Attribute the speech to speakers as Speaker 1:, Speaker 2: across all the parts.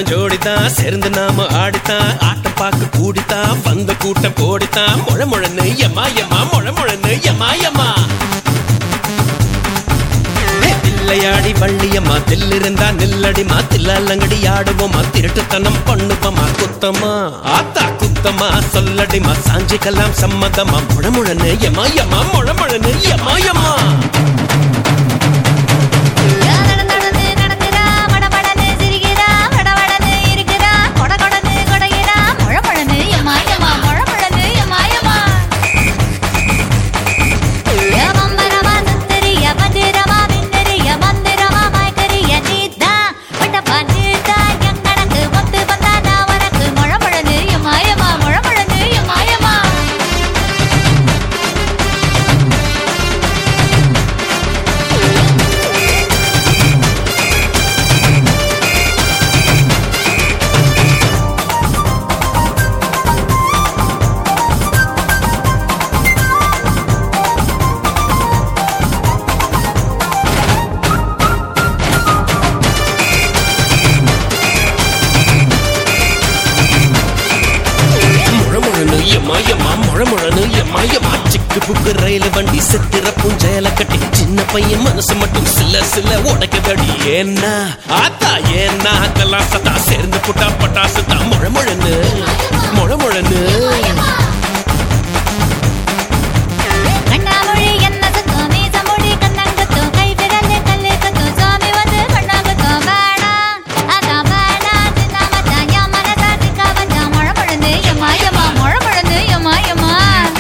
Speaker 1: நானும் ஜோடித்தான் சேர்ந்து நாம ஆடித்தான் ஆட்டம் பார்க்க கூடித்தான் வந்த கூட்டம் போடித்தான் முழ முழன்னு எம்மா எம்மா முழ முழன்னு எம்மா எம்மா தில்லையாடி வள்ளியம்மா தில்லிருந்தா நில்லடிமா தில்லாலங்கடி ஆடுவோமா திருட்டுத்தனம் பண்ணுவோமா குத்தமா ஆத்தா குத்தமா சொல்லடிமா சாஞ்சிக்கலாம் சம்மதமா முழமுழன்னு எம்மா எம்மா முழமுழன்னு எம்மா எம்மா
Speaker 2: நடந்து நடந்து நடக்குறா மடமடன்னு சிரிக்கிறா வடவடன்னு இருக்கிறா கொட கொடன்னு கொடைகிறா முழ முழன்னு எம்மா எம்மா முழ முழன்னு எம்மா எம்மா யமம்பரமா சுந்தரிய மந்திரமா விந்தரிய மந்திரமா மயக்கரிய நீதா வட்டப்பா நீதா எங்கனக்கு ஒத்து வந்தா நான் உனக்கு முழ முழன்னு எம்மா எம்மா முழ முழன்னு எம்மா எம்மா
Speaker 1: முழமுழனு எம்மா எம்மா முழமுழனு எம்மா எம்மா சிக்கு புக்கு ரயில் வண்டி சித்திர பூஞ்சையில கட்டி சின்ன பையன் மனசு மட்டும் சில சில உடைக்குதடி ஏன்னா ஆத்தா ஏன்னா கலாசத்தா சேர்ந்து புட்டா பட்டாசு தான் முழமுழனு முழமுழனு
Speaker 2: கண்ணாமொழி என்ன சத்தம் மீசமொழி கண்ணங்கத்தும் கை விரல் கல்லு கத்தும் சாமி வந்து கண்ணாங்கத்தும் வேணாம் அதான் வேணாம் சின்ன மச்சான் என் மனசா சிக்கா வச்சான் முழ முழந்து எம்மா எம்மா முழ முழந்து எம்மா எம்மா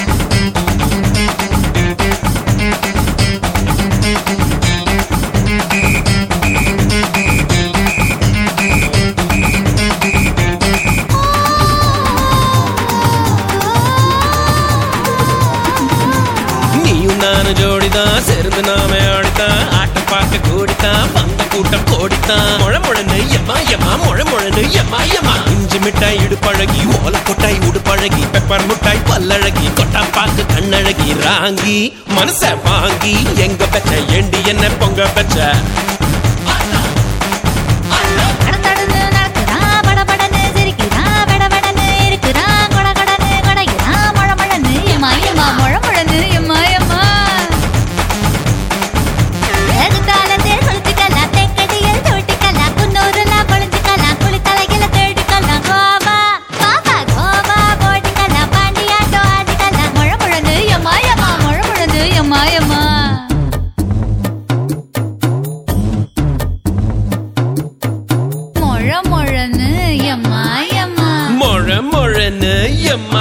Speaker 1: நீயும் நானும் ஜோடிதான் சேர்ந்து நாம ஆடித்தான் ஆட்டம் பார்க்க கூடித்தான் வந்த கூட்டம் கோடித்தான் முழமுழனு எம்மா எம்மா முழமுழனு எம்மா எம்மா இஞ்சி மிட்டாய் இடுப்பழகி ஓல கொட்டாய் உடுப்பழகி பெப்பர் முட்டாய் பல்லழகி கொட்டா பாக்கு கண்ணழகி ராங்கி மனச வாங்கி எங்க பெச்ச ஏண்டி என்ன பொங்க பெச்ச
Speaker 2: கடந்தடந்து நடக்குறா படபடன்னு சிரிக்கிறா வடவடன்னு இருக்கிறா கொட கொடன்னு கொடைகிறா முழ முழன்னு எம்மா எம்மா முழ முழன்னு எம்மா எம்மா எதுக்காலத்தில் குளிச்சுக்கலாம் தெக்கடியில் தூட்டிக்கலாம் குன்னூருலாம் பொழிஞ்சுக்கலாம் குளித்தலையில தேடிக்கலாம் கோவா பாப்பா கோவா போட்டிக்கலாம் பாண்டியாட்டம் ஆடிக்கலாம் முழ முழன்னு எம்மா எம்மா முழ முழன்னு எம்மா எம்மா முழ முழன்னு எம்மா எம்மா
Speaker 1: முழ முழனு எம்மா